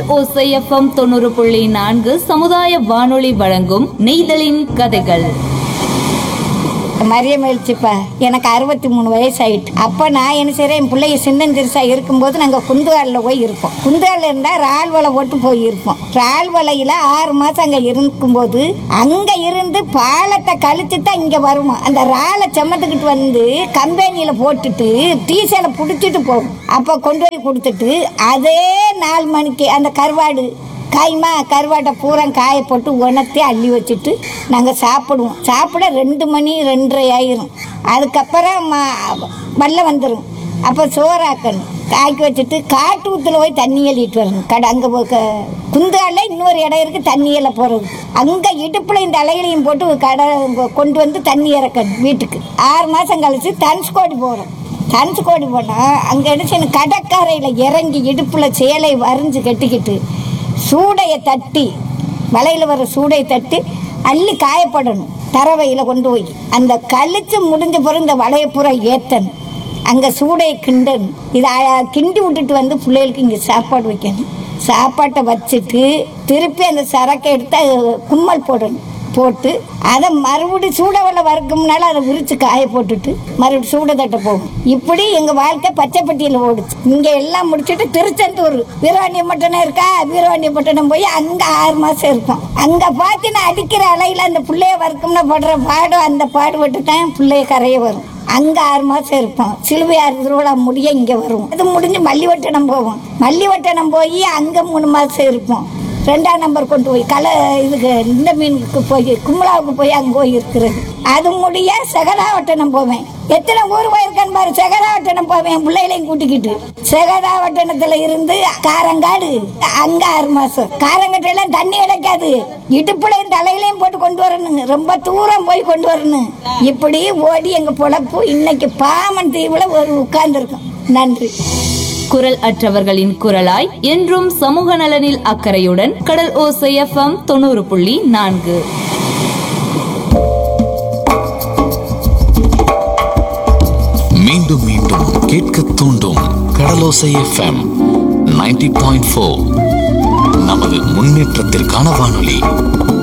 கடல் ஓசை எஃப்எம் தொண்ணூறு புள்ளி நான்கு சமுதாய வானொலி வழங்கும் நெய்தலின் கதைகள் மரியம் எழுச்சிப்பா எனக்கு அறுபத்தி மூணு வயசு ஆயிட்டு அப்போ நான் என்ன செய்கிறேன் என் பிள்ளைய சின்னஞ்சிறுசா இருக்கும்போது நாங்கள் குந்துகாலில் போய் இருப்போம் குந்துகாலில் இருந்தால் இறால் வலை போட்டு போய் இருப்போம் இறால் வலையில் ஆறு மாதம் அங்கே இருக்கும்போது அங்கே இருந்து பாலத்தை கழிச்சு தான் இங்கே வருவோம் அந்த இறாலை செம்மத்துக்கிட்டு வந்து கம்பெனியில் போட்டுட்டு டீசலை பிடிச்சிட்டு போகும் அப்போ கொண்டு போய் கொடுத்துட்டு அதே நாலு மணிக்கு அந்த கருவாடு காய்மா கருவாட்டை பூரா காய போட்டு உணர்த்தி அள்ளி வச்சுட்டு நாங்கள் சாப்பிடுவோம் சாப்பிட ரெண்டு மணி ரெண்டரை ஆயிரும் அதுக்கப்புறம் ம- வெள்ளம் வந்துடும் அப்போ சோறாக்கணும் காய்க்க வச்சுட்டு காட்டு ஊத்துல போய் தண்ணி எழுதிட்டு வரணும் கடை அங்கே குந்தால இன்னொரு இடம் இருக்குது தண்ணி எல்லாம் போகிறது அங்கே இடுப்பில் இந்த அலைகளையும் போட்டு கடை கொண்டு வந்து தண்ணி இறக்கணும் வீட்டுக்கு ஆறு மாதம் கழிச்சு தனுஷ்கோடி போகிறோம் தனுஷ்கோடி போனால் அங்கே என்ன செய்யணும் கடற்கரையில் இறங்கி இடுப்பில் சேலை வரைஞ்சு கட்டிக்கிட்டு சூடையை தட்டி வலையில் வர சூடையை தட்டி அள்ளி காயப்படணும் தரவையில் கொண்டு போய் அந்த கழிச்சு முடிஞ்ச பிறகு இந்த வலையை பூரா ஏற்றணும் அங்கே சூடையை கிண்டணும் இதை அ- கிண்டி விட்டுட்டு வந்து பிள்ளைகளுக்கு இங்கே சாப்பாடு வைக்கணும் சாப்பாட்டை வச்சுட்டு திருப்பி அந்த சரக்கை எடுத்து கும்மல் போடணும் போட்டு அதை மறுபடியும் சூடவெல்லாம் வறுக்கும்னால அதை விரிச்சு காய போட்டுட்டு மறுபடியும் சூட தட்ட போகும் இப்படி எங்கள் வாழ்க்கை பச்சைப்பட்டியில் ஓடுச்சு இங்கே எல்லாம் முடிச்சுட்டு திருச்செந்தூர் வீரவாண்டியப்பட்டினம் இருக்கா வீரவாண்டியப்பட்டினம் போய் அங்கே ஆறு மாதம் இருப்போம் அங்கே பார்த்து நான் அடிக்கிற அலையில் அந்த பிள்ளைய வறுக்கும்னா படுற பாடம் அந்த பாடுபட்டு தான் பிள்ளைய கரைய வரும் அங்கே ஆறு மாதம் இருப்போம் சிலுவையார் திருவிழா முடிய இங்கே வருவோம் அது முடிஞ்சு மல்லிவட்டணம் போவோம் மல்லிவட்டணம் போய் அங்கே மூணு மாதம் இருப்போம் ரெண்டாம் நம்பர் கொண்டு போய் கலை இதுக்கு இந்த மீனுக்கு போய் கும்பலாவுக்கு போய் அங்கே போய் இருக்கிறது அது முடிய செகதாவட்டணம் போவேன் எத்தனை ஊர் போயிருக்கேன் பாரு செகதாவட்டணம் போவேன் என் பிள்ளைகளையும் கூட்டிக்கிட்டு செகதாவட்டணத்துல இருந்து காரங்காடு அங்க ஆறு மாசம் காரங்கட்டையெல்லாம் தண்ணி கிடைக்காது இடுப்புலையும் தலையிலையும் போட்டு கொண்டு வரணுங்க ரொம்ப தூரம் போய் கொண்டு வரணும் இப்படி ஓடி எங்க பொழப்பு இன்னைக்கு பாமன் தீவுல ஒரு உட்கார்ந்துருக்கோம் நன்றி குரல் அற்றவர்களின் குரலாய் என்றும் சமூக நலனில் அக்கறையுடன் கடல் ஓசை எஃப்எம் தொண்ணூறு புள்ளி நான்கு மீண்டும் மீண்டும் கேட்க தூண்டும் கடலோசை எஃப்எம் 90.4 பாயிண்ட் நமது முன்னேற்றத்திற்கான வானொலி